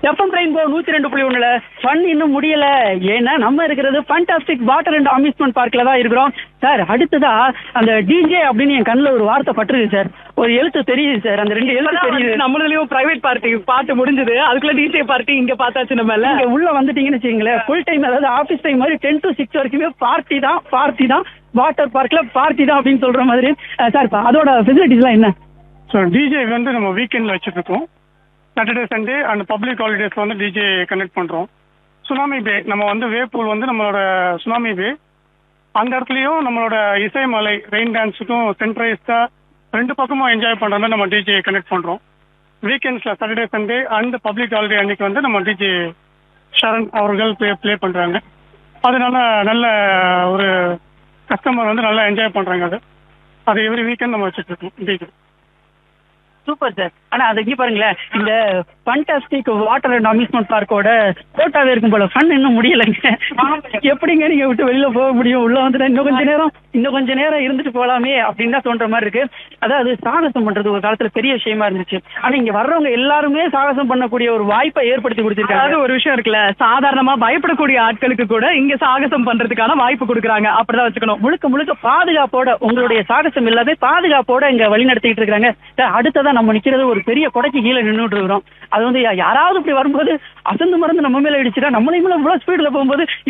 FM rainbow நூத்தி ரெண்டு புள்ளி ஒண்ணுல ஃபன் இன்னும் முடியல ஏன்னா நம்ம இருக்கிறது ஃபண்டாஸ்டிக் வாட்டர் அண்ட் அம்யூஸ்மெண்ட் பார்க்ல தான் இருக்கிறோம் சார் அடுத்ததா அந்த டிஜே அப்படின்னு என் கண்ணுல ஒரு வார்த்தை பட்டுருக்கு சார் ஒரு எழுத்து தெரியுது சார் அந்த ரெண்டு எழுத்து தெரியுது நம்மளதுலயும் பிரைவேட் பார்ட்டி பாட்டு முடிஞ்சது அதுக்குள்ள டிஜே பார்ட்டி இங்க பார்த்தாச்சு நம்ம நீங்க உள்ள வந்துட்டீங்கன்னு வச்சுங்களேன் ஃபுல் டைம் அதாவது ஆபீஸ் டைம் மாதிரி டென் டு சிக்ஸ் வரைக்குமே பார்ட்டி தான் பார்ட்டி தான் வாட்டர் பார்க்ல பார்ட்டி தான் அப்படின்னு சொல்ற மாதிரி அஹ் சார் இப்ப அதோட ஃபெசிலிட்டிஸ்லாம் என்ன ஸோ டிஜே வந்து நம்ம வீக்கெண்டில் வச்சுருக்கோம் சாட்டர்டே சண்டே அண்ட் பப்ளிக் ஹாலிடேஸ்ல வந்து டிஜே கனெக்ட் பண்ணுறோம் சுனாமி பே நம்ம வந்து வேப்பூல் வந்து நம்மளோட சுனாமி பே அந்த இடத்துலையும் நம்மளோட இசைமலை ரெயின் டான்ஸுக்கும் சென்ட்ரைஸ்டாக ரெண்டு பக்கமும் என்ஜாய் பண்ணுற மாதிரி நம்ம டிஜே கனெக்ட் பண்ணுறோம் வீக்கெண்ட்ஸில் Saturday Sunday and public holiday அன்னைக்கு வந்து நம்ம டிஜே ஷரண் அவர்கள் ப்ளே ப்ளே பண்ணுறாங்க அதனால நல்ல ஒரு கஸ்டமர் வந்து நல்லா என்ஜாய் பண்ணுறாங்க அது அது எவ்ரி வீக்கெண்ட் நம்ம வச்சுட்டு இருக்கோம் டிஜே சூப்பர் சார் ஆனா அது இங்க பாருங்களேன் இந்த ஃபண்டாஸ்டிக் வாட்டர் அண்ட் அம்யூஸ்மெண்ட் பார்க்கோட கோட்டாவே இருக்கும் போல ஃபன் இன்னும் முடியலைங்க எப்படிங்க நீங்க விட்டு வெளியில போக முடியும் உள்ள வந்துட்டா இன்னும் கொஞ்ச நேரம் இன்னும் கொஞ்ச நேரம் இருந்துட்டு போலாமே அப்படின்னு தான் தோன்ற மாதிரி இருக்கு அதாவது சாகசம் பண்றது ஒரு காலத்துல பெரிய விஷயமா இருந்துச்சு ஆனா இங்க வர்றவங்க எல்லாருமே சாகசம் பண்ணக்கூடிய ஒரு வாய்ப்பை ஏற்படுத்தி அதாவது கொடுத்திருக்காங்க ஒரு விஷயம் இருக்குல்ல சாதாரணமா பயப்படக்கூடிய ஆட்களுக்கு கூட இங்க சாகசம் பண்றதுக்கான வாய்ப்பு கொடுக்குறாங்க அப்படிதான் வச்சுக்கணும் முழுக்க முழுக்க பாதுகாப்போட உங்களுடைய சாகசம் எல்லாமே பாதுகாப்போட இங்க வழி நடத்திட்டு இருக்காங்க சார், அடுத்ததா நம்ம நிக்கிறது ஒரு பெரிய கொடைக்கு கீழே நின்றுட்டு இருக்கிறோம் அது வந்து யா- யாராவது இப்படி வரும்போது அசந்து மறந்து நம்ம மேல இடிச்சுட்டா நம்மளையும் இவ்வளவு ஸ்பீட்ல போகும்போது